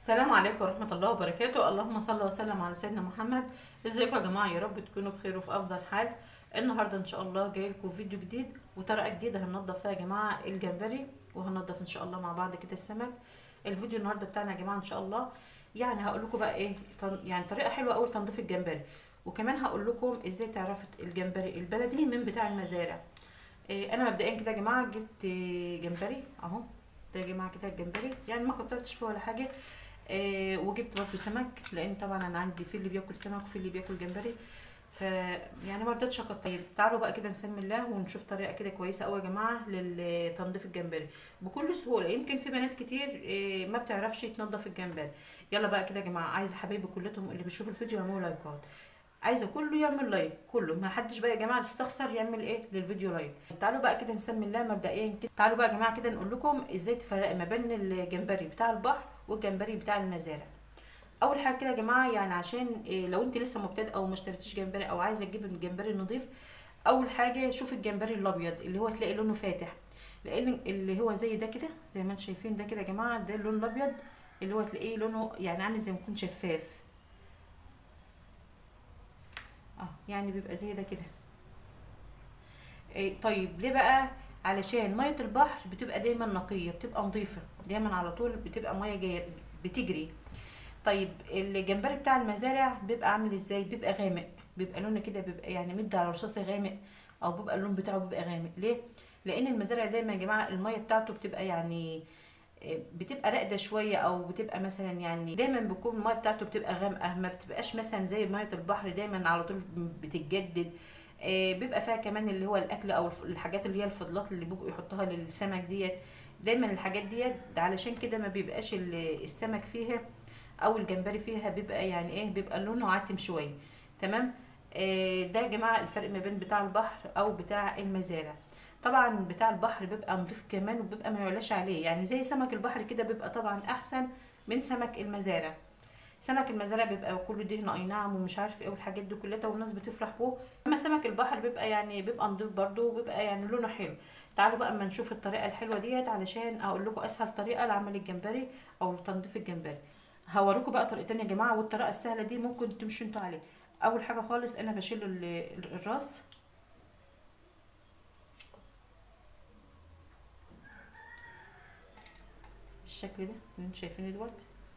السلام عليكم ورحمة الله وبركاته اللهم صل وسلم على سيدنا محمد ازيكم يا جماعة يا رب تكونوا بخير وفي أفضل حال النهاردة إن شاء الله جاي لكم فيديو جديد وطريقة جديدة هننضف فيها يا جماعة الجمبري وهننضف إن شاء الله مع بعض كده السمك الفيديو النهاردة بتاعنا يا جماعة إن شاء الله يعني هقول لكم بقى إيه تن- يعني طريقة حلوة أوي لتنظيف الجمبري وكمان هقول لكم إزاي تعرفوا الجمبري البلدي من بتاع المزارع إيه انا مبدئيا كده يا جماعه جبت جمبري اهو ده يا جماعه كده الجمبري يعني ما كترتش فيه ولا حاجه إيه وجبت برضه سمك لان طبعا انا عندي في اللي بياكل سمك وفي اللي بياكل جمبري ف يعني ما رضيتش اكتر تعالوا بقى كده نسمي الله ونشوف طريقه كده كويسه قوي يا جماعه لتنظيف الجمبري بكل سهوله يمكن في بنات كتير إيه ما بتعرفش تنظف الجمبري يلا بقى كده يا جماعه عايزه حبايبي كلهم اللي بيشوفوا الفيديو يعملوا لايكات عايزه كله يعمل لايك كله ما حدش بقى يا جماعه يستخسر يعمل ايه للفيديو لايك تعالوا بقى كده نسمي الله مبدئيا كده تعالوا بقى يا جماعه كده نقول لكم ازاي تفرقي ما بين الجمبري بتاع البحر والجمبري بتاع المزارع اول حاجه كده يا جماعه يعني عشان إيه لو انت لسه مبتدئه او ما اشتريتيش جمبري او عايزه تجيب الجمبري النظيف اول حاجه شوف الجمبري الابيض اللي هو تلاقي لونه فاتح لان اللي هو زي ده كده زي ما انتم شايفين ده كده يا جماعه ده اللون الابيض اللي هو تلاقيه لونه يعني عامل زي ما يكون شفاف اه يعني بيبقى زي ده كده إيه طيب ليه بقى علشان ميه البحر بتبقى دايما نقيه بتبقى نظيفه دايما على طول بتبقى ميه جايه بتجري طيب الجمبري بتاع المزارع بيبقى عامل ازاي بيبقى غامق بيبقى لونه كده بيبقى يعني مدي على رصاصي غامق او بيبقى اللون بتاعه بيبقى غامق ليه لان المزارع دايما يا جماعه الميه بتاعته بتبقى يعني بتبقى راقده شويه او بتبقى مثلا يعني دايما بيكون الميه بتاعته بتبقى غامقه ما بتبقاش مثلا زي ميه البحر دايما على طول بتتجدد آه، بيبقى فيها كمان اللي هو الاكل او الف- الحاجات اللي هي الفضلات اللي بيبقوا يحطوها للسمك ديت دايما الحاجات ديت ده علشان كده ما بيبقاش ال- السمك فيها او الجمبري فيها بيبقى يعني ايه بيبقى لونه عاتم شويه تمام آه، ده يا جماعه الفرق ما بين بتاع البحر او بتاع المزارع طبعا بتاع البحر بيبقى نضيف كمان وبيبقى ما يعلاش عليه يعني زي سمك البحر كده بيبقى طبعا احسن من سمك المزارع سمك المزارع بيبقى كله دهن اي نعم ومش عارف ايه والحاجات دي كلها والناس بتفرح بيه اما سمك البحر بيبقى يعني بيبقى نضيف برضو وبيبقى يعني لونه حلو تعالوا بقى اما نشوف الطريقه الحلوه ديت علشان اقول لكم اسهل طريقه لعمل الجمبري او لتنظيف الجمبري هوريكم بقى طريقتين يا جماعه والطريقه السهله دي ممكن تمشوا انتوا عليها اول حاجه خالص انا بشيل ال- ال- الراس بالشكل ده اللي انتوا شايفينه دوت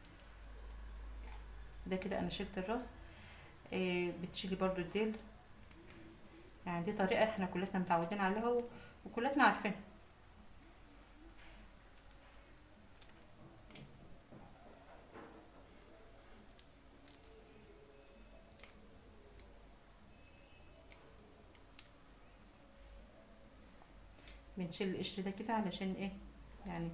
ده كده انا شلت الراس إيه بتشيلي برضو الديل يعني دي طريقه احنا كلنا متعودين عليها و- وكلنا عارفينها بنشيل القشر ده كده علشان ايه يعني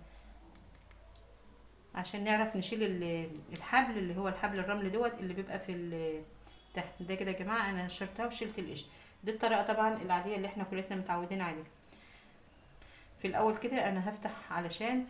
عشان نعرف نشيل ال- الحبل اللي هو الحبل الرمل دوت اللي بيبقى في ال- تحت ده كده يا جماعه انا نشرتها وشلت القشر دي الطريقه طبعا العاديه اللي احنا كلنا متعودين عليها في الاول كده انا هفتح علشان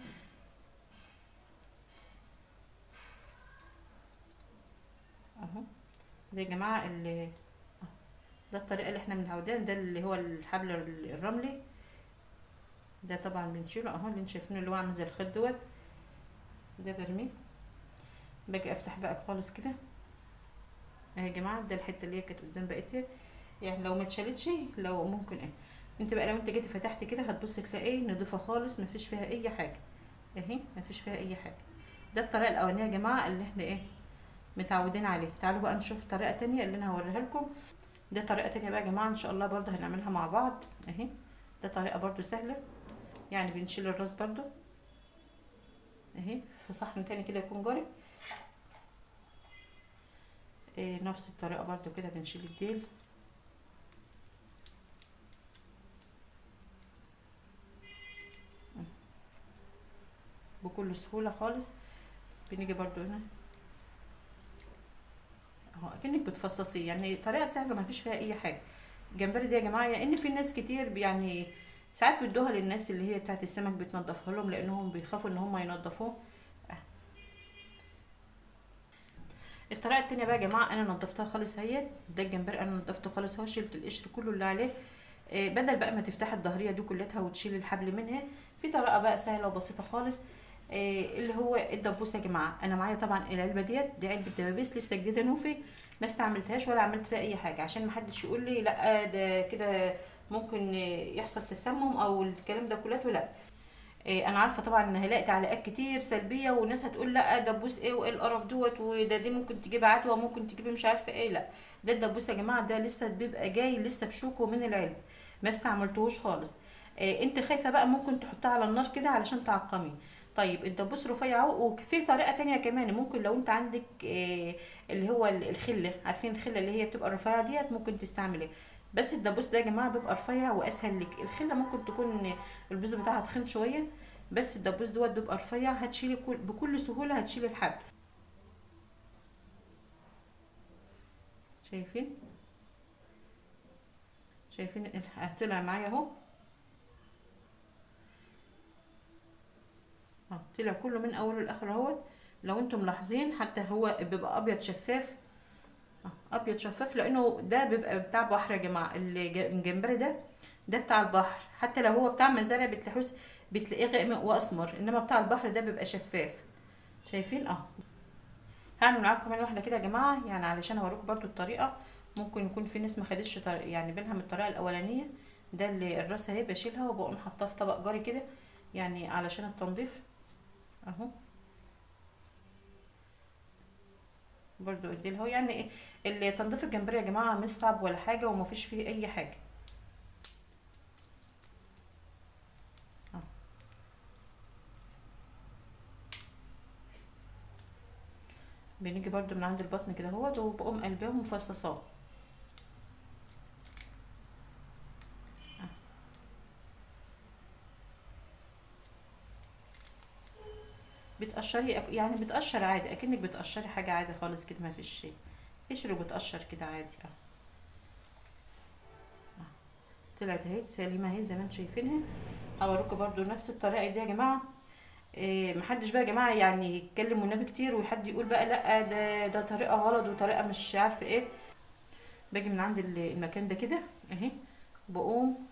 اهو ده يا جماعه ال- ده الطريقه اللي احنا متعودين ده اللي هو الحبل الرملي ده طبعا بنشيله اهو اللي انتوا شايفينه اللي هو عامل زي الخيط دوت ده برميه باجي افتح بقى خالص كده اهي يا جماعه ده الحته اللي هي كانت قدام بقيتها يعني لو ما اتشالتش لو ممكن ايه انت بقى لو انت جيتي فتحت كده هتبص تلاقي نضيفه خالص مفيش فيها اي حاجه اهي مفيش فيها اي حاجه ده الطريقه الاولانيه يا جماعه اللي احنا ايه متعودين عليه تعالوا بقى نشوف طريقه تانية اللي انا هوريها لكم ده طريقه تانية بقى يا جماعه ان شاء الله برضه هنعملها مع بعض اهي ده طريقه برضه سهله يعني بنشيل الراس برضه اهي في صحن تاني كده يكون جاري إيه نفس الطريقة برضو كده بنشيل الديل بكل سهولة خالص بنيجي برضو هنا اهو اكنك بتفصصيه يعني طريقة سهلة ما فيش فيها اي حاجة الجمبري دي يا جماعة يعني في ناس كتير يعني ساعات بيدوها للناس اللي هي بتاعت السمك بتنضفها لهم لانهم بيخافوا ان هم ينضفوه الطريقه التانية بقى يا جماعه انا نضفتها خالص اهيت ده الجمبري انا نضفته خالص اهو شلت القشر كله اللي عليه آه بدل بقى ما تفتحي الظهريه دي كلها وتشيلي الحبل منها في طريقه بقى سهله وبسيطه خالص آه اللي هو الدبوس يا جماعه انا معايا طبعا العلبه ديت دي علبه دبابيس لسه جديده نوفي ما استعملتهاش ولا عملت فيها اي حاجه عشان ما حدش يقول لي لا ده كده ممكن يحصل تسمم او الكلام ده كله لا إيه انا عارفه طبعا ان هلاقي تعليقات كتير سلبيه والناس هتقول لا دبوس ايه وايه القرف دوت وده دي ممكن تجيب عدوى ممكن تجيب مش عارفه ايه لا ده الدبوس يا جماعه ده لسه بيبقى جاي لسه بشوكه من العلب ما استعملتوش خالص إيه انت خايفه بقى ممكن تحطها على النار كده علشان تعقمي طيب الدبوس رفيع اهو وفي طريقه تانية كمان ممكن لو انت عندك إيه اللي هو الخله عارفين الخله اللي هي بتبقى الرفيعه ديت ممكن تستعمليها بس الدبوس ده يا جماعه بيبقى رفيع واسهل لك الخله ممكن تكون البيز بتاعها تخين شويه بس الدبوس دوت بيبقى رفيع هتشيلي كل بكل سهوله هتشيلي الحبل شايفين شايفين طلع معايا اهو طلع كله من اوله لاخره اهوت لو انتم ملاحظين حتى هو بيبقى ابيض شفاف ابيض شفاف لانه ده بيبقى بتاع بحر يا جماعه الجمبري ده ده بتاع البحر حتى لو هو بتاع مزارع بتلاقوه بتلاقيه غامق واسمر انما بتاع البحر ده بيبقى شفاف شايفين اه هعمل معاكم كمان واحده كده يا جماعه يعني علشان اوريكم برضو الطريقه ممكن يكون في ناس ما خدتش يعني بالها من الطريقه الاولانيه ده اللي الراس اهي بشيلها وبقوم حاطاها في طبق جاري كده يعني علشان التنظيف اهو برضو اديلها يعني ايه تنظيف الجمبري يا جماعه مش صعب ولا حاجه ومفيش فيه اي حاجه بنيجي برضو من عند البطن كده اهوت وبقوم قلبهم ومفصصاه بتقشري يعني بتقشر عادي اكنك بتقشري حاجه عادي خالص كده ما فيش شيء قشر وبتقشر كده عادي اه طلعت اهي سليمه اهي زي ما انتم شايفينها هوريكم برضو نفس الطريقه دي يا جماعه إيه محدش بقى يا جماعه يعني يتكلم والنبي كتير وحد يقول بقى لا ده ده طريقه غلط وطريقه مش عارفه ايه باجي من عند المكان ده كده اهي بقوم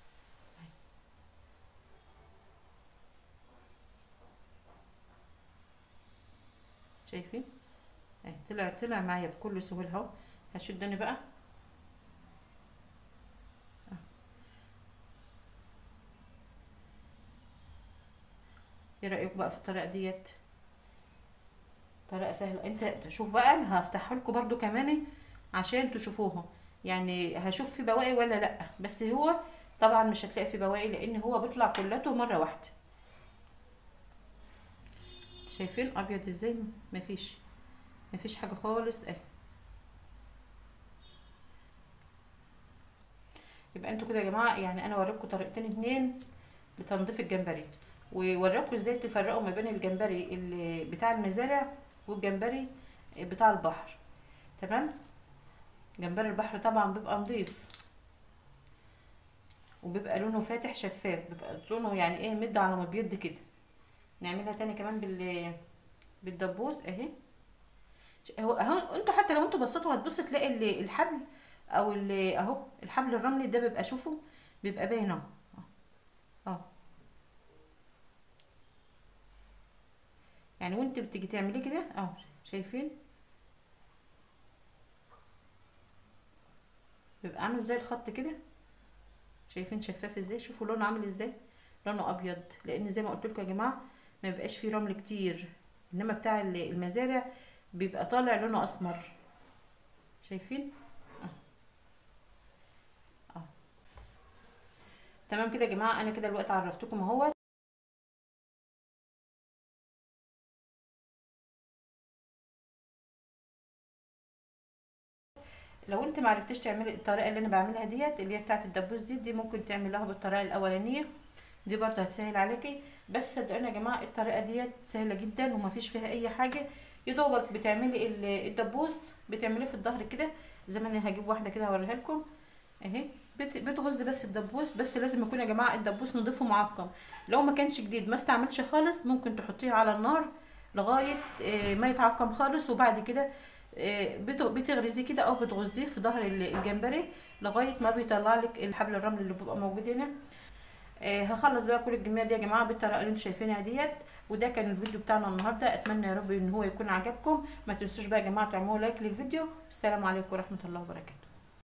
شايفين اهي طلع طلع معايا بكل سهوله اهو هشد انا بقى ايه رايكم بقى في الطريقه ديت طريقه سهله انت شوف بقى انا هفتحها لكم برده كمان عشان تشوفوها يعني هشوف في بواقي ولا لا بس هو طبعا مش هتلاقي في بواقي لان هو بيطلع كلته مره واحده شايفين ابيض ازاي مفيش مفيش حاجه خالص اهي يبقى انتوا كده يا جماعه يعني انا وريكم طريقتين اتنين لتنظيف الجمبري ووراكم ازاي تفرقوا ما بين الجمبري اللي بتاع المزارع والجمبري بتاع البحر تمام جمبري البحر طبعا بيبقى نظيف وبيبقى لونه فاتح شفاف بيبقى لونه يعني ايه مد على مبيض كده نعملها تاني كمان بال بالدبوس اهي اهو اهو انتوا حتى لو انتوا بصيتوا هتبص تلاقي الحبل او اهو الحبل الرملي ده بيبقى شوفوا بيبقى باين اهو اه يعني وانت بتيجي تعمليه كده اهو شايفين بيبقى عامل زي الخط كده شايفين شفاف ازاي شوفوا لونه عامل ازاي لونه ابيض لان زي ما قلت لكم يا جماعه ما بيبقاش فيه رمل كتير انما بتاع المزارع بيبقى طالع لونه اسمر شايفين اه اه تمام كده يا جماعه انا كده الوقت عرفتكم اهوت لو انت ما عرفتيش تعملي الطريقه اللي انا بعملها ديت اللي هي بتاعه الدبوس دي دي ممكن تعمليها بالطريقه الاولانيه دي برضه هتسهل عليكي بس صدقوني يا جماعه الطريقه ديت سهله جدا ومفيش فيها اي حاجه يا دوبك بتعملي الدبوس بتعمليه في الظهر كده زي ما انا هجيب واحده كده هوريها لكم اهي بتغز بس الدبوس بس لازم يكون يا جماعه الدبوس نضيفه معقم لو ما كانش جديد ما استعملش خالص ممكن تحطيه على النار لغايه ما يتعقم خالص وبعد كده بتغرزيه كده او بتغزيه في ظهر الجمبري لغايه ما بيطلع لك الحبل الرمل اللي بيبقى موجود هنا آه هخلص بقى كل الكميه دي يا جماعه بالطريقه اللي انتم شايفينها ديت وده كان الفيديو بتاعنا النهارده اتمنى يا رب ان هو يكون عجبكم ما تنسوش بقى يا جماعه تعملوا لايك للفيديو السلام عليكم ورحمه الله وبركاته